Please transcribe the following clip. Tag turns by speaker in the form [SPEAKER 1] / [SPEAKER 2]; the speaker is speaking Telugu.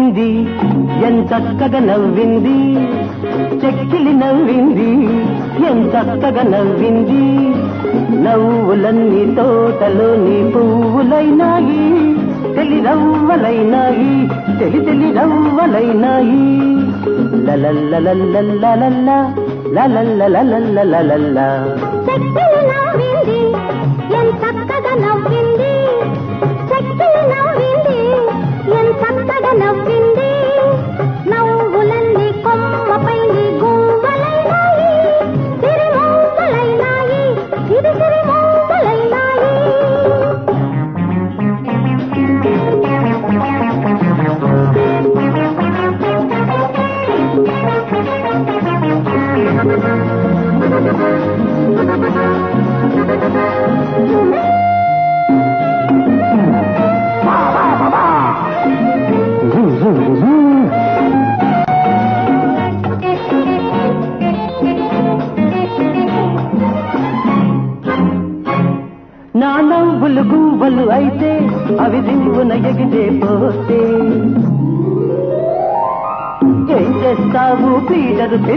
[SPEAKER 1] నవ్వింది ఎంచక్కగా నవ్వింది చెక్కిలి నవ్వింది ఎంచక్కగా నవ్వింది నవ్వులన్నీ తోటలోని పువ్వులైనాయి తెలి రవ్వలైనాయి తెలి తెలి రవ్వలైనాయి లలల్లలల్లల్లలల్ల లలల్లలల్లలల్ల
[SPEAKER 2] చెక్కిలి నవ్వింది ఎంచక్కగా నవ్వింది చెక్కిలి నవ్వింది ఎంచక్కగా నవ్వింది నవ్వులన్నీ కొమ్మపైని గువ్వలైనాయి సిరిమూవలైనాయి సిరి సిరిమూవలైనాయి
[SPEAKER 1] నా నవ్వులు గువ్వలు అయితే అవి దివ్వున ఎగితే పోతే ఏం చేస్తావు పీటరు